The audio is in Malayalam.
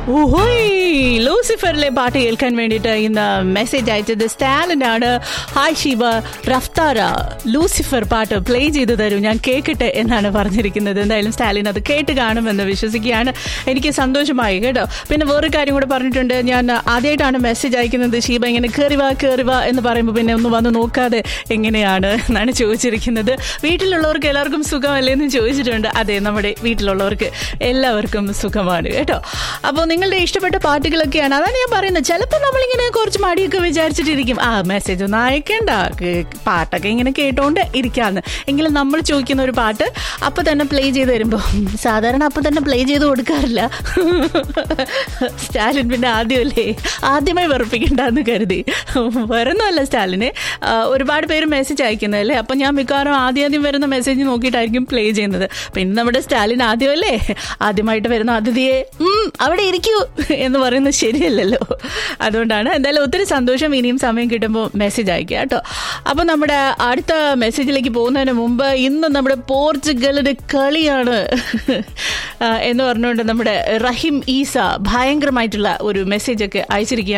ഓഹോയ് ലൂസിഫറിലെ പാട്ട് കേൾക്കാൻ വേണ്ടിയിട്ട് ഇന്ന് മെസ്സേജ് അയച്ചത് സ്റ്റാലിൻ ആണ് ഹായ് ശിവ റഫ്താര ലൂസിഫർ പാട്ട് പ്ലേ ചെയ്തു തരൂ ഞാൻ കേൾക്കട്ടെ എന്നാണ് പറഞ്ഞിരിക്കുന്നത് എന്തായാലും സ്റ്റാലിൻ അത് കേട്ട് കാണുമെന്ന് വിശ്വസിക്കുകയാണ് എനിക്ക് സന്തോഷമായി കേട്ടോ പിന്നെ വേറൊരു കാര്യം കൂടെ പറഞ്ഞിട്ടുണ്ട് ഞാൻ ആദ്യമായിട്ടാണ് മെസ്സേജ് അയക്കുന്നത് ഷീബ ഇങ്ങനെ കയറി വാ കയറി വാ എന്ന് പറയുമ്പോൾ പിന്നെ ഒന്ന് വന്ന് നോക്കാതെ എങ്ങനെയാണ് എന്നാണ് ചോദിച്ചിരിക്കുന്നത് വീട്ടിലുള്ളവർക്ക് എല്ലാവർക്കും സുഖമല്ലേ എന്ന് ചോദിച്ചിട്ടുണ്ട് അതെ നമ്മുടെ വീട്ടിലുള്ളവർക്ക് എല്ലാവർക്കും സുഖമാണ് കേട്ടോ അപ്പോൾ നിങ്ങളുടെ ഇഷ്ടപ്പെട്ട പാട്ടുകളൊക്കെയാണ് അതാണ് ഞാൻ പറയുന്നത് ചിലപ്പോൾ നമ്മളിങ്ങനെ കുറച്ച് മടിയൊക്കെ വിചാരിച്ചിട്ടിരിക്കും ആ മെസ്സേജ് ഒന്നും അയക്കണ്ട കേ- പാട്ടൊക്കെ ഇങ്ങനെ കേട്ടോണ്ട് ഇരിക്കാന്ന് എങ്കിലും നമ്മൾ ചോദിക്കുന്ന ഒരു പാട്ട് അപ്പോൾ തന്നെ പ്ലേ ചെയ്ത് തരുമ്പോൾ സാധാരണ അപ്പോൾ തന്നെ പ്ലേ ചെയ്ത് കൊടുക്കാറില്ല സ്റ്റാലിൻ പിന്നെ ആദ്യമല്ലേ ആദ്യമായി വെറുപ്പിക്കണ്ടെന്ന് കരുതി വരുന്നതല്ല സ്റ്റാലിന് ആ, ഒരുപാട് പേര് മെസ്സേജ് അയക്കുന്നതല്ലേ അപ്പം ഞാൻ മിക്കവാറും ആദ്യം ആദ്യം വരുന്ന മെസ്സേജ് നോക്കിയിട്ടായിരിക്കും പ്ലേ ചെയ്യുന്നത് പിന്നെ നമ്മുടെ സ്റ്റാലിൻ ആദ്യമല്ലേ ആദ്യമായിട്ട് വരുന്ന അതിഥിയെ "ഉം, അവിടെ ഇരിക്കൂ എന്ന് പറയുന്നത് ശരിയല്ലല്ലോ അതുകൊണ്ടാണ് എന്തായാലും ഒത്തിരി സന്തോഷം ഇനിയും സമയം കിട്ടുമ്പോൾ മെസ്സേജ് അയക്കുക കേട്ടോ അപ്പോൾ നമ്മുടെ അടുത്ത മെസ്സേജിലേക്ക് പോകുന്നതിന് മുമ്പ് ഇന്ന് നമ്മുടെ പോർച്ചുഗലിന്റെ കളിയാണ് ആ, എന്ന് പറഞ്ഞുകൊണ്ട് നമ്മുടെ റഹിം ഈസ ഭയങ്കരമായിട്ടുള്ള ഒരു മെസ്സേജ് ഒക്കെ അയച്ചിരിക്കുകയാണ്